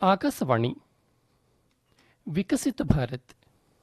ఆకాశవాణి వికసిత భారత్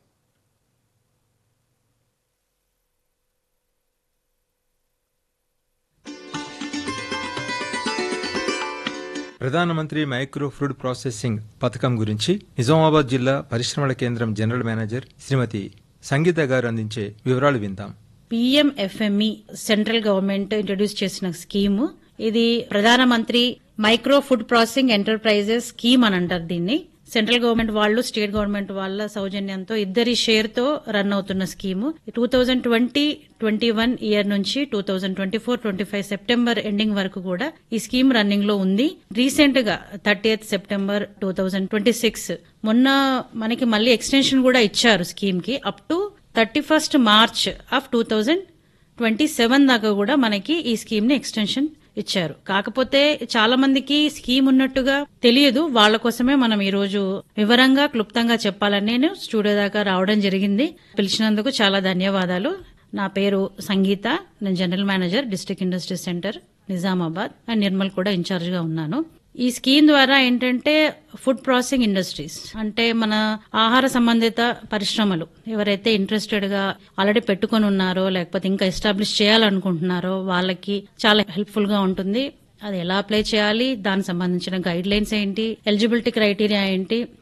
ప్రధానమంత్రి micro food processing పథకం గురించి నిజామాబాద్ జిల్లా పరిశ్రమల కేంద్రం జనరల్ మేనేజర్ శ్రీమతి సంగీత గారు అందించే వివరాలు విందాం పిఎంఎఫ్ఎంఈ సెంట్రల్ గవర్నమెంట్ ఇంట్రడ్యూస్ చేసిన స్కీము ఇది Pradhanmantri micro food processing enterprises scheme అని అంటారు దీన్ని సెంట్రల్ గవర్నమెంట్ వాళ్ళు స్టేట్ గవర్నమెంట్ వాళ్ళ సౌజన్యంతో ఇద్దరి షేర్ తో రన్ అవుతున్న scheme two thousand twenty twenty one year నుంచి two thousand twenty four twenty five September ending వరకు కూడా ఈ స్కీమ్ రన్నింగ్ లో ఉంది రీసెంట్ గా thirty September two thousand twenty six మొన్న మనకి మళ్ళీ ఎక్స్టెన్షన్ కూడా ఇచ్చారు స్కీమ్ కి up to thirty first March of two thousand twenty seven దాకా కూడా మనకి ఈ స్కీమ్ ని ఎక్స్టెన్షన్ ఇచ్చారు కాకపోతే చాలా మందికి స్కీమ్ ఉన్నట్టుగా తెలియదు వాళ్ళ కోసమే మనం ఈ రోజు వివరంగా క్లుప్తంగా చెప్పాలని నేను స్టూడియో దాకా రావడం జరిగింది పిలిచినందుకు చాలా ధన్యవాదాలు నా పేరు సంగీత నేను general manager district industry centre Nizamabad and Nirmal కూడా ఇన్ఛార్జ్ గా ఉన్నాను ఈ స్కీమ్ ద్వారా ఏంటంటే ఫుడ్ ప్రాసెసింగ్ ఇండస్ట్రీస్ అంటే మన ఆహార సంబంధిత పరిశ్రమలు ఎవరైతే ఇంట్రెస్టెడ్ గా ఆల్రెడీ పెట్టుకొని ఉన్నారో లేకపోతే ఇంకా ఎస్టాబ్లిష్ చేయాలనుకుంటున్నారో వాళ్ళకి చాలా హెల్ప్ఫుల్ గా ఉంటుంది అది ఎలా అప్లై చేయాలి దానికి సంబంధించిన గైడ్ లైన్స్ ఏంటి ఎలిజిబిలిటీ క్రైటీరియా ఏంటి